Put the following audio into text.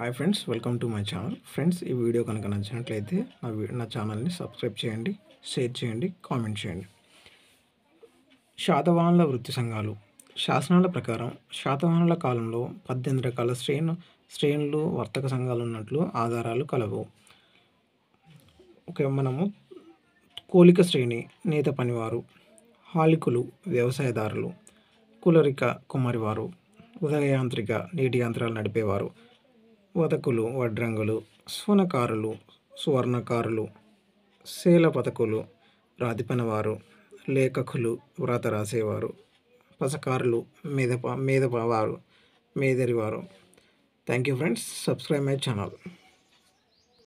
hi friends welcome to my channel friends ఈ video కనుక నచ్చినట్లయితే నా వీ- నా ఛానల్ని సబ్స్క్రైబ్ చేయండి షేర్ చేయండి కామెంట్ చేయండి శాతవాహనుల వృత్తి సంఘాలు శాసనాల ప్రకారం శాతవాహనుల కాలంలో పద్దెనిమిది రకాల శ్రేణు శ్రేణులు వర్తక సంఘాలు ఉన్నట్లు ఆధారాలు కలవు ఓకే మనము కోలిక శ్రేణి నేత పనివారు హాలికులు వ్యవసాయదారులు కులరిక కుమ్మరివారు ఉదయయాంత్రిక నీటి యంత్రాలు నడిపేవారు వదకులు వడ్రంగులు స్వనకారులు సువర్ణకారులు శీల పథకులు రాతిపనివారు లేఖకులు వ్రాత రాసేవారు పసకారులు మేధప మేధపవారు మేదరివారు thank you friends subscribe my channel